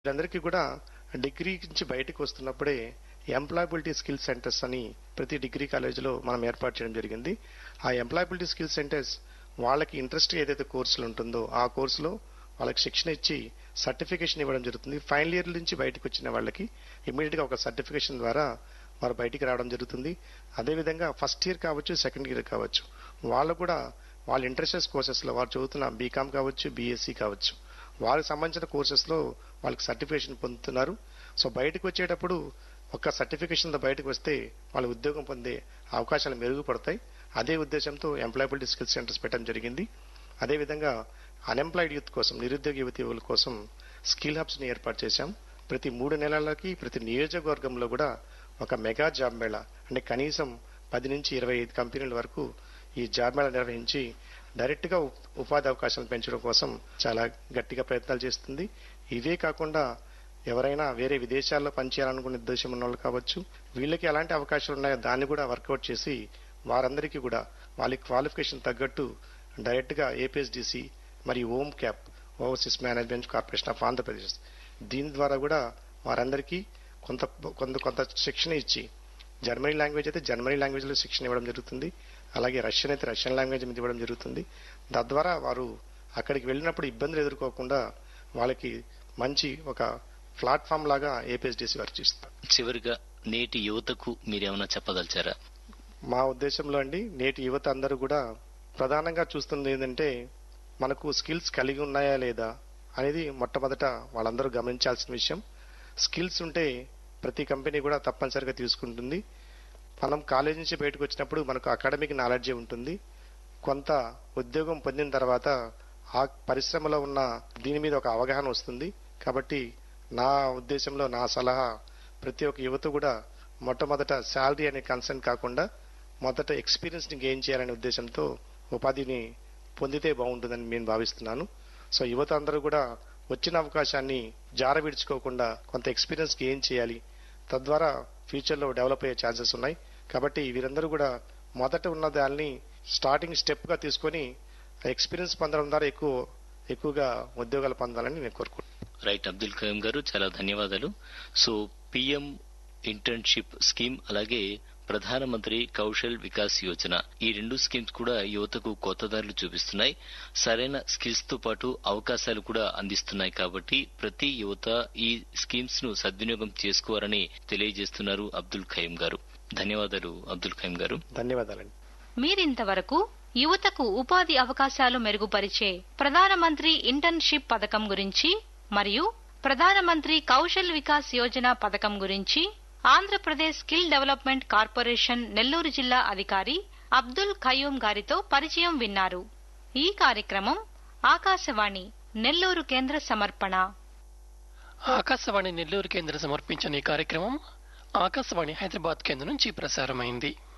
వీరందరికీ కూడా డిగ్రీ నుంచి బయటకు వస్తున్నప్పుడే ఎంప్లాయబిలిటీ స్కిల్ సెంటర్స్ అని ప్రతి డిగ్రీ కాలేజీలో మనం ఏర్పాటు చేయడం జరిగింది ఆ ఎంప్లాయబిలిటీ స్కిల్ సెంటర్స్ వాళ్ళకి ఇంట్రెస్ట్ ఏదైతే కోర్సులు ఉంటుందో ఆ కోర్సులో వాళ్ళకి శిక్షణ ఇచ్చి సర్టిఫికేషన్ ఇవ్వడం జరుగుతుంది ఫైనల్ ఇయర్ నుంచి బయటకు వచ్చిన వాళ్ళకి ఇమీడియట్ గా ఒక సర్టిఫికేషన్ ద్వారా వారు బయటికి రావడం జరుగుతుంది అదేవిధంగా ఫస్ట్ ఇయర్ కావచ్చు సెకండ్ ఇయర్ కావచ్చు వాళ్ళు కూడా వాళ్ళ ఇంట్రెస్టెస్ కోర్సెస్ లో వారు చదువుతున్న బీకామ్ కావచ్చు బీఎస్సీ కావచ్చు వారికి సంబంధించిన కోర్సెస్ లో వాళ్ళకి సర్టిఫికేషన్ పొందుతున్నారు సో బయటకు వచ్చేటప్పుడు ఒక సర్టిఫికేషన్ బయటకు వస్తే వాళ్ళ ఉద్యోగం పొందే అవకాశాలు మెరుగుపడతాయి అదే ఉద్దేశంతో ఎంప్లాయబిలిటీ స్కిల్ సెంటర్స్ పెట్టడం జరిగింది అదేవిధంగా అన్ఎంప్లాయిడ్ యూత్ కోసం నిరుద్యోగ యువతి యువకుల కోసం స్కిల్ హబ్స్ ని ఏర్పాటు చేశాం ప్రతి మూడు నెలలకి ప్రతి నియోజకవర్గంలో కూడా ఒక మెగా జాబ్ మేళా అంటే కనీసం పది నుంచి ఇరవై ఐదు కంపెనీల వరకు ఈ జాబ్ మేళా నిర్వహించి డైరెక్ట్ గా ఉప్- ఉపాధి అవకాశాలు పెంచడం కోసం చాలా గట్టిగా ప్రయత్నాలు చేస్తుంది ఇవే కాకుండా ఎవరైనా వేరే విదేశాల్లో పనిచేయాలనుకునే ఉద్దేశం ఉన్న వాళ్ళు కావచ్చు వీళ్ళకి ఎలాంటి అవకాశాలు ఉన్నాయో దాన్ని కూడా వర్కౌట్ చేసి వారందరికీ కూడా వాళ్ళ క్వాలిఫికేషన్ తగ్గట్టు డైరెక్ట్ గా ఏపీఎస్డిసి మరియు OMCAP overseas management corporation of Andhra Pradesh దీని ద్వారా కూడా వారందరికీ కొంత కొంత కొంత శిక్షణ ఇచ్చి జర్మనీ లాంగ్వేజ్ అయితే జర్మనీ లాంగ్వేజ్ లో శిక్షణ ఇవ్వడం జరుగుతుంది అలాగే రష్యన్ అయితే రష్యన్ లాంగ్వేజ్ మీద ఇవ్వడం జరుగుతుంది తద్వారా వారు అక్కడికి వెళ్ళినప్పుడు ఇబ్బందులు ఎదుర్కోకుండా వాళ్ళకి మంచి ఒక ప్లాట్ఫామ్ లాగా ఏపీఎస్డిసి వర్క్ చేస్తారు చివరిగా నేటి యువతకు మీరేమైనా చెప్పదలిచారా మా ఉద్దేశంలో అండి నేటి యువత అందరూ కూడా ప్రధానంగా చూస్తుంది ఏంటంటే మనకు స్కిల్స్ కలిగి ఉన్నాయా లేదా అనేది మొట్టమొదట వాళ్ళందరూ గమనించాల్సిన విషయం స్కిల్స్ ఉంటే ప్రతి కంపెనీ కూడా తప్పనిసరిగా తీసుకుంటుంది మనం కాలేజ్ నుంచి బయటకు వచ్చినప్పుడు మనకు అకాడమిక్ నాలెడ్జే ఉంటుంది కొంత ఉద్యోగం పొందిన తర్వాత ఆ పరిశ్రమలో ఉన్న దీని మీద ఒక అవగాహన వస్తుంది కాబట్టి నా ఉద్దేశంలో నా సలహా ప్రతి ఒక్క యువత కూడా మొట్టమొదట శాలరీ అనే కన్సర్న్ కాకుండా మొదట ఎక్స్పీరియన్స్ ని గెయిన్ చేయాలనే ఉద్దేశంతో ఉపాధిని పొందితే బాగుంటుందని నేను భావిస్తున్నాను సో యువత అందరూ కూడా వచ్చిన అవకాశాన్ని జార విడుచుకోకుండా కొంత ఎక్స్పీరియన్స్ గెయిన్ చేయాలి తద్వారా ఫ్యూచర్ లో డెవలప్ అయ్యే ఛాన్సెస్ ఉన్నాయి కాబట్టి వీరందరూ కూడా మొదట ఉన్న దాన్ని స్టార్టింగ్ స్టెప్ గా తీసుకొని ఎక్స్పీరియన్స్ పొందడం ద్వారా ఎక్కువ ఎక్కువగా ఉద్యోగాలు పొందాలని నేను కోరుకుంటున్నాను రైట్ అబ్దుల్ కరీం గారు చాలా ధన్యవాదాలు సో పిఎం ఇంటర్న్షిప్ స్కీమ్ అలాగే ప్రధానమంత్రి కౌశల్ వికాస్ యోజన ఈ రెండు స్కీమ్స్ కూడా యువతకు కొత్త దారులు చూపిస్తున్నాయి సరైన స్కిల్స్ తో పాటు అవకాశాలు కూడా అందిస్తున్నాయి కాబట్టి ప్రతి యువత ఈ స్కీమ్స్ ను సద్వినియోగం చేసుకోవాలని తెలియజేస్తున్నారు అబ్దుల్ ఖయీం గారు ధన్యవాదాలు అబ్దుల్ ఖయీం గారు ధన్యవాదాలండి మీరింతవరకు యువతకు ఉపాధి అవకాశాలు మెరుగుపరిచే ప్రధానమంత్రి ఇంటర్న్షిప్ పథకం గురించి మరియు ప్రధానమంత్రి కౌశల్ వికాస్ యోజన పథకం గురించి Andhra Pradesh skill development corporation Nellore జిల్లా అధికారి అబ్దుల్ ఖయూం గారితో పరిచయం విన్నారు ఈ కార్యక్రమం ఆకాశవాణి నెల్లూరు కేంద్ర సమర్పణ ఆకాశవాణి నెల్లూరు కేంద్రం సమర్పించిన ఈ కార్యక్రమం ఆకాశవాణి హైదరాబాద్ కేంద్రం నుంచి ప్రసారమైంది